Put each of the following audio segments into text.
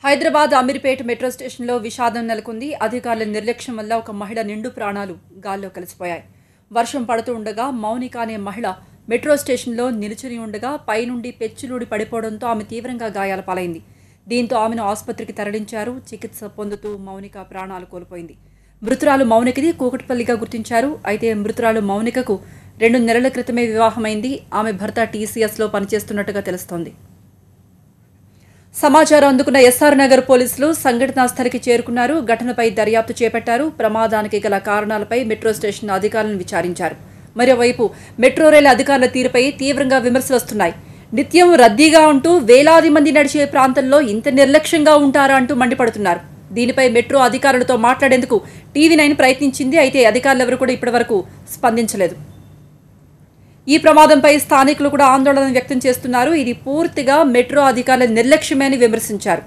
Hyderabad Ameerpet metro స్టేషన్లో విషాదం నెలకొంది అధికారుల నిర్లక్ష్యం వల్ల ఒక మహిళ నిండు ప్రాణాలు గాల్లో కలిసిపోయాయి వర్షం పడుతూ ఉండగా మౌనిక అనే మహిళ మెట్రో స్టేషన్లో నిలుచుని ఉండగా పైనుండి పెచ్చులూడి పడిపోవడంతో ఆమె తీవ్రంగా గాయాల పాలైంది దీంతో ఆమెను ఆసుపత్రికి తరలించారు చికిత్స పొందుతూ మౌనిక ప్రాణాలు కోల్పోయింది మృతురాలు మౌనికది కూకట్పల్లిగా గుర్తించారు అయితే మృతురాలు మౌనికకు రెండు నెలల క్రితమే వివాహమైంది ఆమె భర్త టీసీఎస్లో పనిచేస్తున్నట్టుగా తెలుస్తోంది సమాచారం అందుకున్న ఎస్ఆర్ నగర్ పోలీసులు సంఘటనా స్థలికి చేరుకున్నారు ఘటనపై దర్యాప్తు చేపట్టారు ప్రమాదానికి గల కారణాలపై మెట్రో స్టేషన్ అధికారులను విచారించారు మరోవైపు మెట్రో రైలు అధికారుల తీరుపై తీవ్రంగా విమర్శలు వస్తున్నాయి నిత్యం రద్దీగా ఉంటూ వేలాది మంది నడిచే ప్రాంతంలో ఇంత నిర్లక్ష్యంగా ఉంటారా అంటూ మండిపడుతున్నారు దీనిపై మెట్రో అధికారులతో మాట్లాడేందుకు టీవీ నైన్ ప్రయత్నించింది అయితే అధికారులు ఎవరు కూడా ఇప్పటివరకు స్పందించలేదు ఈ ప్రమాదంపై స్థానికులు కూడా ఆందోళన వ్యక్తం చేస్తున్నారు ఇది పూర్తిగా మెట్రో అధికారుల నిర్లక్ష్యమే అని విమర్శించారు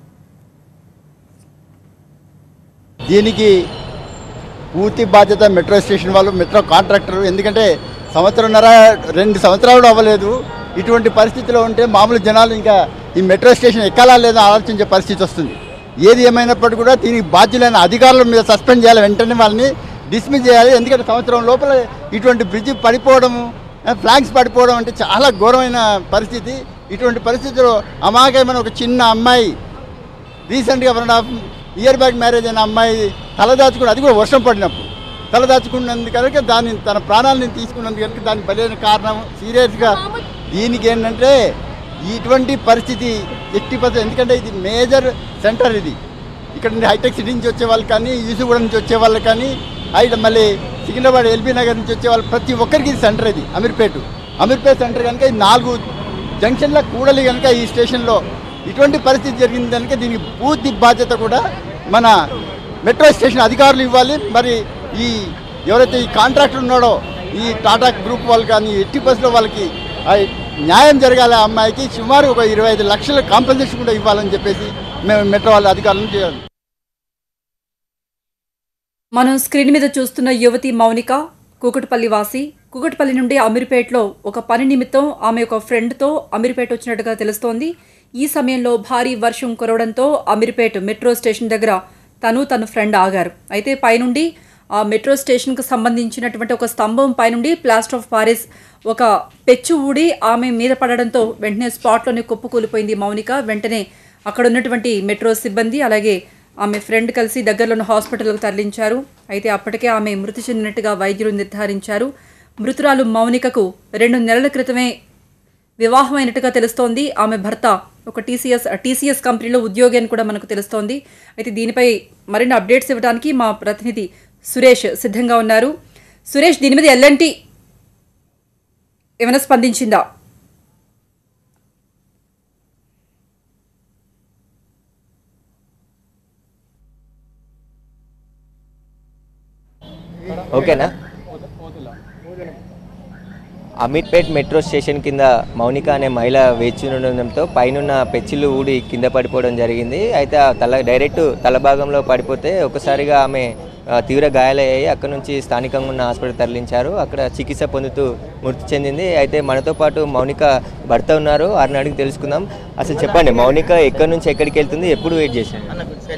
దీనికి పూర్తి బాధ్యత మెట్రో స్టేషన్ వాళ్ళు మెట్రో కాంట్రాక్టర్ ఎందుకంటే సంవత్సరంన్నర రెండు సంవత్సరాలు కూడా అవ్వలేదు ఇటువంటి పరిస్థితిలో ఉంటే మామూలు జనాలు ఇంకా ఈ మెట్రో స్టేషన్ ఎక్కాలా లేదా ఆలోచించే పరిస్థితి వస్తుంది ఏది ఏమైనప్పటికీ కూడా దీనికి బాధ్యులైన అధికారుల మీద సస్పెండ్ చేయాలి వెంటనే వాళ్ళని డిస్మిస్ చేయాలి ఎందుకంటే సంవత్సరం లోపల ఇటువంటి బ్రిడ్జ్ పడిపోవడము ఫ్లాగ్స్ పడిపోవడం అంటే చాలా ఘోరమైన పరిస్థితి ఇటువంటి పరిస్థితిలో అమాయకమైన ఒక చిన్న అమ్మాయి రీసెంట్గా one and half year back marriage అయిన అమ్మాయి తలదాచుకుని అది కూడా వర్షం పడినప్పుడు తలదాచుకున్నందుకు కనుక దాన్ని తన ప్రాణాలను తీసుకున్నందుకు కనుక దానికి బలైన కారణం సీరియస్గా దీనికి ఏంటంటే ఇటువంటి పరిస్థితి ఎట్టి పరిస్థితి ఎందుకంటే ఇది మేజర్ సెంటర్ ఇది ఇక్కడ నుండి హైటెక్ సిటీ నుంచి వచ్చే వాళ్ళు కానీ యూసుగూడ నుంచి వచ్చే వాళ్ళు కానీ అయితే మళ్ళీ సికింద్రాబాద్ ఎల్బీ నగర్ నుంచి వచ్చే వాళ్ళు ప్రతి ఒక్కరికి ఇది సెంటర్ ఇది అమీర్పేట అమీర్పేట సెంటర్ కనుక ఇది నాలుగు జంక్షన్ల కూడలి కనుక ఈ స్టేషన్లో ఇటువంటి పరిస్థితి జరిగింది కనుక దీనికి పూర్తి బాధ్యత కూడా మన మెట్రో స్టేషన్ అధికారులు ఇవ్వాలి మరి ఈ ఎవరైతే ఈ కాంట్రాక్టర్ ఉన్నాడో ఈ టాటా గ్రూప్ వాళ్ళు కానీ ఎట్టి బస్సులో వాళ్ళకి ఆ న్యాయం జరగాలి ఆ అమ్మాయికి సుమారు ఒక ఇరవై ఐదు లక్షల కాంపెన్సేషన్ కూడా ఇవ్వాలని చెప్పేసి మేము మెట్రో వాళ్ళ అధికారులను చేయాలి మనం స్క్రీన్ మీద చూస్తున్న యువతి మౌనిక కూకట్పల్లి వాసి కూకట్పల్లి నుండి అమీర్పేటలో ఒక పని నిమిత్తం ఆమె ఒక ఫ్రెండ్తో అమీర్పేట వచ్చినట్టుగా తెలుస్తోంది ఈ సమయంలో భారీ వర్షం కురవడంతో అమీర్పేట మెట్రో స్టేషన్ దగ్గర తను తన ఫ్రెండ్ ఆగారు అయితే పైనుండి ఆ మెట్రో స్టేషన్కు సంబంధించినటువంటి ఒక స్తంభం పైనుండి ప్లాస్టర్ ఆఫ్ పారిస్ ఒక పెచ్చు ఊడి ఆమె మీద పడడంతో వెంటనే స్పాట్లోనే కుప్పకూలిపోయింది మౌనిక వెంటనే అక్కడ ఉన్నటువంటి మెట్రో సిబ్బంది అలాగే ఆమె ఫ్రెండ్ కలిసి దగ్గరలోని హాస్పిటల్కు తరలించారు అయితే అప్పటికే ఆమె మృతి చెందినట్టుగా వైద్యులు నిర్ధారించారు మృతురాలు మౌనికకు రెండు నెలల క్రితమే వివాహమైనట్టుగా తెలుస్తోంది ఆమె భర్త ఒక టీసీఎస్ టీసీఎస్ కంపెనీలో ఉద్యోగి అని కూడా మనకు తెలుస్తోంది అయితే దీనిపై మరిన్ని అప్డేట్స్ ఇవ్వడానికి మా ప్రతినిధి సురేష్ సిద్ధంగా ఉన్నారు సురేష్ దీని మీద ఎల్ఎన్టీ ఏమైనా స్పందించిందా ఓకేనా అమీర్పేట్ మెట్రో స్టేషన్ కింద మౌనిక అనే మహిళ వేచి ఉండడంతో పైనున్న పెచ్చిలు ఊడి కింద పడిపోవడం జరిగింది అయితే ఆ తల డైరెక్ట్ తల భాగంలో పడిపోతే ఒకసారిగా ఆమె ఆ, తీవ్ర గాయాలయ్యాయి అక్కడ నుంచి స్థానికంగా ఉన్న హాస్పిటల్ తరలించారు అక్కడ చికిత్స పొందుతూ మృతి చెందింది అయితే మనతో పాటు మౌనిక భర్త ఉన్నారు వారిని అడిగి తెలుసుకుందాం అసలు చెప్పండి మౌనిక ఎక్కడి నుంచి ఎక్కడికి వెళ్తుంది ఎప్పుడు వెయిట్ చేసింది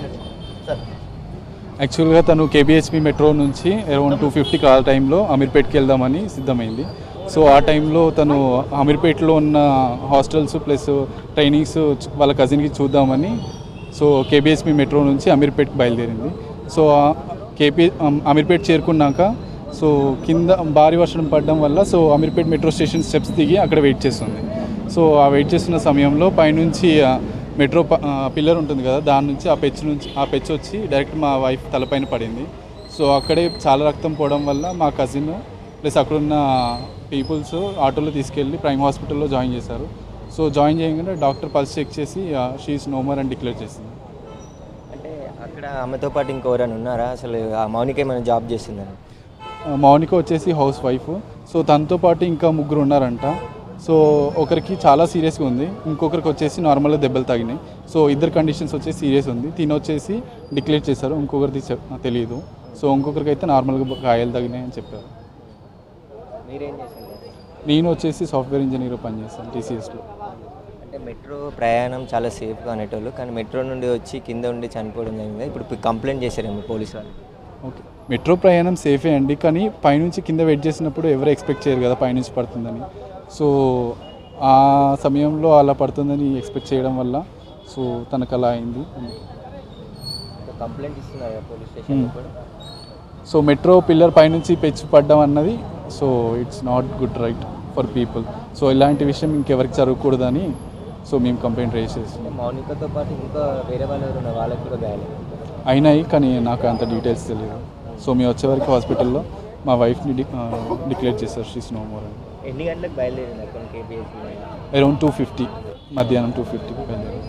యాక్చువల్గా తను కేబిహెచ్పి మెట్రో నుంచి అరౌండ్ టూ ఫిఫ్టీ ఆ టైంలో అమీర్పేట్కి వెళ్దామని సిద్ధమైంది సో ఆ టైంలో తను అమీర్పేట్లో ఉన్న హాస్టల్స్ ప్లస్ ట్రైనింగ్స్ వాళ్ళ కజిన్కి చూద్దామని సో కేబిహెచ్పి మెట్రో నుంచి అమీర్పేట్కి బయలుదేరింది సో కేపీ అమీర్పేట్ చేరుకున్నాక సో కింద భారీ వర్షం పడడం వల్ల so Ameerpet metro station steps దిగి అక్కడ వెయిట్ చేస్తుంది సో ఆ వెయిట్ చేస్తున్న సమయంలో పైనుంచి ఆ, మెట్రో ప- ఆ, పిల్లర్ ఉంటుంది కదా దాని నుంచి ఆ పెచ్చు నుంచి ఆ పెచ్చు వచ్చి డైరెక్ట్ మా వైఫ్ తలపైన పడింది సో అక్కడే చాలా రక్తం పోవడం వల్ల మా కజిన్ ప్లస్ అక్కడున్న పీపుల్స్ ఆటోలో తీసుకెళ్ళి ప్రైమ్ హాస్పిటల్లో జాయిన్ చేశారు సో జాయిన్ చేయగానే డాక్టర్ పల్స్ చెక్ చేసి షీఈస్ నోమర్ అని డిక్లేర్ చేసింది అంటే అక్కడ ఆమెతో పాటు ఇంకెవరైనా ఉన్నారా అసలు ఆ మౌనిక ఏమైనా జాబ్ చేస్తుందని ఆ, మౌనిక వచ్చేసి హౌస్ వైఫ్ సో తనతో పాటు ఇంకా ముగ్గురు ఉన్నారంట సో ఒకరికి చాలా సీరియస్గా ఉంది ఇంకొకరికి వచ్చేసి నార్మల్గా దెబ్బలు తగినాయి సో ఇద్దరు కండిషన్స్ వచ్చేసి సీరియస్ ఉంది తిని వచ్చేసి డిక్లేర్ చేశారు ఇంకొకరిది చెప్ నాకు తెలియదు సో ఇంకొకరికి అయితే నార్మల్గా గాయాలు తగినాయి అని చెప్పారు మీరేం చేసింది నేను వచ్చేసి సాఫ్ట్వేర్ ఇంజనీర్ పనిచేస్తాను టీసీఎస్లో అంటే మెట్రో ప్రయాణం చాలా సేఫ్గా అనేటోళ్ళు కానీ మెట్రో నుండి వచ్చి కింద ఉండి చనిపోవడం జరిగింది ఇప్పుడు కంప్లైంట్ చేశారేమో పోలీసు వాళ్ళు ఓకే మెట్రో ప్రయాణం సేఫే అండి కానీ పైనుంచి కింద వెయిట్ చేసినప్పుడు ఎవరు ఎక్స్పెక్ట్ చేయరు కదా పైనుంచి పడుతుందని సో ఆ సమయంలో అలా పడుతుందని ఎక్స్పెక్ట్ చేయడం వల్ల సో తనకు అలా అయింది కంప్లైంట్ ఇస్తున్నారు పోలీస్ స్టేషన్ కూడా సో మెట్రో పిల్లర్ పైనుంచి పెచ్చు పడ్డం అన్నది so it's not good right for people so ఇలాంటి విషయం ఇంకెవరికి జరగకూడదని సో మేము కంప్లైంట్ రేస్ చేస్తున్నాం మౌనికతో పాటు ఇంకా వేరే వాళ్ళు ఎవరు ఉన్నారు వాళ్ళకి కూడా గాయాలి అయినాయి కానీ నాకు అంత డీటెయిల్స్ తెలియదు సో మేము వచ్చే వరకు హాస్పిటల్లో మా వైఫ్ని డి డిక్లేర్ చేశారు షీస్ నో మోర్ అని ఎన్ని గంటలకు బయలుదేరింది అక్కడ కేబిఎస్సీ అరౌండ్ టూ ఫిఫ్టీ మధ్యాహ్నం టూ ఫిఫ్టీకి బయలుదేరారు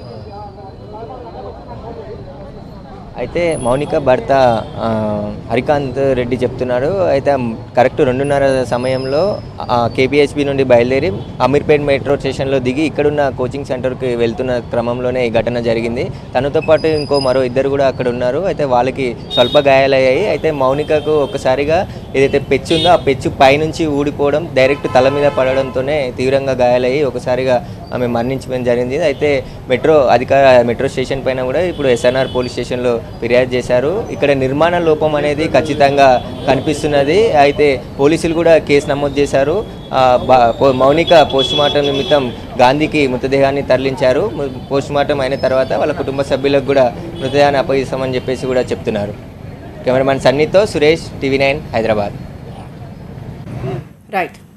అయితే మౌనిక భర్త ఆ, హరికాంత్ రెడ్డి చెప్తున్నారు అయితే కరెక్ట్ రెండున్నర సమయంలో కేబిహెచ్బి నుండి బయలుదేరి అమీర్పేట్ మెట్రో స్టేషన్లో దిగి ఇక్కడున్న కోచింగ్ సెంటర్కి వెళ్తున్న క్రమంలోనే ఈ ఘటన జరిగింది తనతో పాటు ఇంకో మరో ఇద్దరు కూడా అక్కడ ఉన్నారు అయితే వాళ్ళకి స్వల్ప గాయాలయ్యాయి అయితే మౌనికకు ఒకసారిగా ఏదైతే పెచ్చు ఉందో ఆ పెచ్చు పైనుంచి ఊడిపోవడం డైరెక్ట్ తల మీద పడడంతోనే తీవ్రంగా గాయాలయ్యి ఒకసారిగా ఆమె మరణించడం జరిగింది అయితే మెట్రో అధికార మెట్రో స్టేషన్ పైన కూడా ఇప్పుడు ఎస్ఎన్ఆర్ పోలీస్ స్టేషన్లో ఫిర్యాదు చేశారు ఇక్కడ నిర్మాణ లోపం అనేది ఖచ్చితంగా కనిపిస్తున్నది అయితే పోలీసులు కూడా కేసు నమోదు చేశారు ఆ, బా- పో- మౌనిక పోస్ట్ మార్టం నిమిత్తం గాంధీకి మృతదేహాన్ని తరలించారు పోస్ట్ మార్టం అయిన తర్వాత వాళ్ళ కుటుంబ సభ్యులకు కూడా మృతదేహాన్ని అప్పగిస్తామని చెప్పేసి కూడా చెప్తున్నారు కెమెరామ్యాన్ సన్నీతో Suresh TV nine Hyderabad right